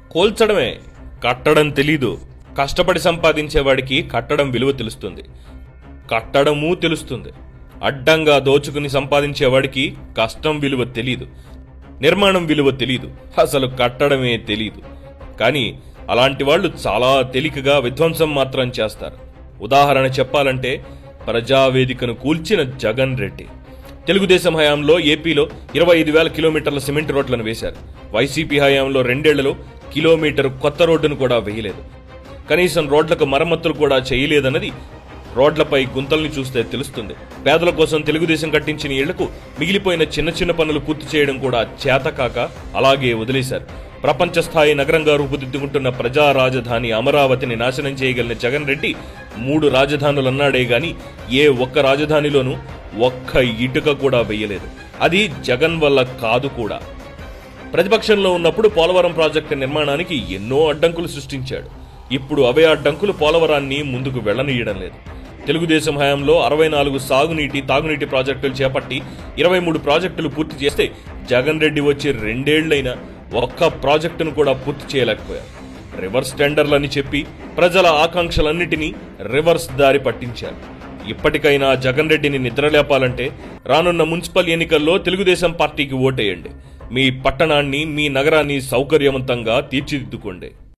కోల్చడమే కట్టడం తెలీదు కష్టపడి సంపాదించేవాడికి కట్టడం విలువ తెలుస్తుంది కట్టడము తెలుస్తుంది అడ్డంగా దోచుకుని సంపాదించేవాడికి కష్టం విలువ తెలీదు నిర్మాణం విలువ తెలీదు అసలు కట్టడమే తెలీదు కానీ అలాంటి వాళ్ళు చాలా తేలికగా విధ్వంసం మాత్రం చేస్తారు ఉదాహరణ చెప్పాలంటే ప్రజావేదికను కూల్చిన జగన్ రెడ్డి తెలుగుదేశం హయాంలో ఏపీలో ఇరవై ఐదు వేల కిలోమీటర్ల సిమెంట్ రోడ్లను వేశారు వైసీపీ హయాంలో రెండేళ్లలో కిలోమీటర్ కొత్త రోడ్డును కూడా వేయలేదు కనీసం రోడ్లకు మరమ్మతులు కూడా చేయలేదన్నది రోడ్లపై గుంతల్ని చూస్తే తెలుస్తుంది పేదల కోసం తెలుగుదేశం కట్టించిన ఇళ్లకు మిగిలిపోయిన చిన్న చిన్న పనులు పూర్తి చేయడం కూడా చేతకాక అలాగే వదిలేశారు ప్రపంచ స్థాయి నగరంగా రూపుదిద్దుకుంటున్న ప్రజా రాజధాని అమరావతిని నాశనం చేయగలిగిన జగన్ రెడ్డి మూడు రాజధానులు అన్నాడే గాని ఏ ఒక్క రాజధానిలోనూ ఒక్క ఇటుక కూడా వెయ్యలేదు అది జగన్ వల్ల కాదు కూడా ప్రతిపక్షంలో ఉన్నప్పుడు పోలవరం ప్రాజెక్టు నిర్మాణానికి ఎన్నో అడ్డంకులు సృష్టించాడు ఇప్పుడు అవే అడ్డంకులు పోలవరాన్ని ముందుకు వెళ్లనీయడం లేదు తెలుగుదేశం హయాంలో అరవై నాలుగు సాగునీటి తాగునీటి ప్రాజెక్టులు చేపట్టి ఇరవై మూడు ప్రాజెక్టులు పూర్తి చేస్తే జగన్ రెడ్డి వచ్చి రెండేళ్లైనా ఒక్క ప్రాజెక్టును కూడా పూర్తి చేయలేకపోయారు రివర్స్ టెండర్లని చెప్పి ప్రజల ఆకాంక్షలన్నిటినీ రివర్స్ దారి పట్టించారు ఇప్పటికైనా జగన్ రెడ్డిని నిద్రలేపాలంటే రానున్న మున్సిపల్ ఎన్నికల్లో తెలుగుదేశం పార్టీకి ఓటేయండి మీ పట్టణాన్ని మీ నగరాన్ని సౌకర్యవంతంగా తీర్చిదిద్దుకోండి